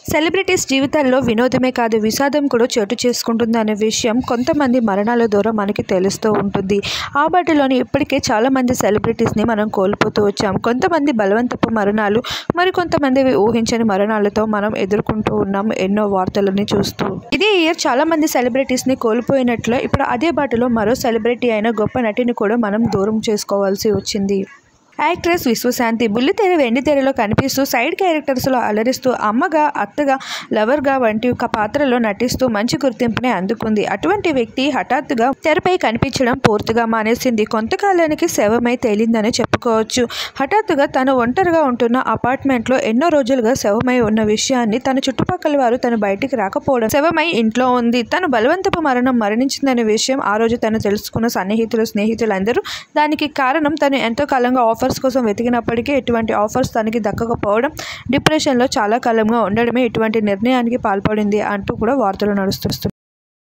celebrities జీవితాల్లో వినోదమే కాదు విషాదం కూడా చోటు చేసుకుంటుందనే విషయం కొంతమంది మరణాల ద్వారా మనకి తెలుస్తూ ఉంటుంది ఆ వాటిలోని ఇప్పటికే చాలామంది సెలబ్రిటీస్ని మనం కోల్పోతూ వచ్చాం కొంతమంది బలవంతపు మరణాలు మరి కొంతమంది ఊహించని మరణాలతో మనం ఎదుర్కొంటూ ఉన్నాం ఎన్నో వార్తలని చూస్తూ ఇదే ఇయర్ చాలామంది సెలబ్రిటీస్ని కోల్పోయినట్లు ఇప్పుడు అదే బాటలో మరో సెలబ్రిటీ అయిన గొప్ప నటిని కూడా మనం దూరం చేసుకోవాల్సి వచ్చింది యాక్ట్రెస్ విశ్వశాంతి బుల్లితెర వెండితెరలో కనిపిస్తూ సైడ్ క్యారెక్టర్స్లో అలరిస్తూ అమ్మగా అత్తగా లవర్గా వంటి ఒక పాత్రలో నటిస్తూ మంచి గుర్తింపుని అందుకుంది అటువంటి వ్యక్తి హఠాత్తుగా తెరపై కనిపించడం పూర్తిగా మానేసింది కొంతకాలానికి శవమై తేలిందని చెప్పుకోవచ్చు హఠాత్తుగా తను ఒంటరిగా ఉంటున్న అపార్ట్మెంట్లో ఎన్నో రోజులుగా శవమై ఉన్న విషయాన్ని తన చుట్టుపక్కల వారు తను బయటికి రాకపోవడం శవమై ఇంట్లో ఉంది తను బలవంతపు మరణం మరణించిందనే విషయం ఆ రోజు తను తెలుసుకున్న సన్నిహితులు స్నేహితులందరూ దానికి కారణం తను ఎంతో కాలంగా ఆఫర్స్ కోసం వెతికినప్పటికీ ఎటువంటి ఆఫర్స్ తనకి దక్కకపోవడం డిప్రెషన్లో చాలా కాలంగా ఉండడమే ఇటువంటి నిర్ణయానికి పాల్పడింది అంటూ కూడా వార్తలు నడుస్తున్నాయి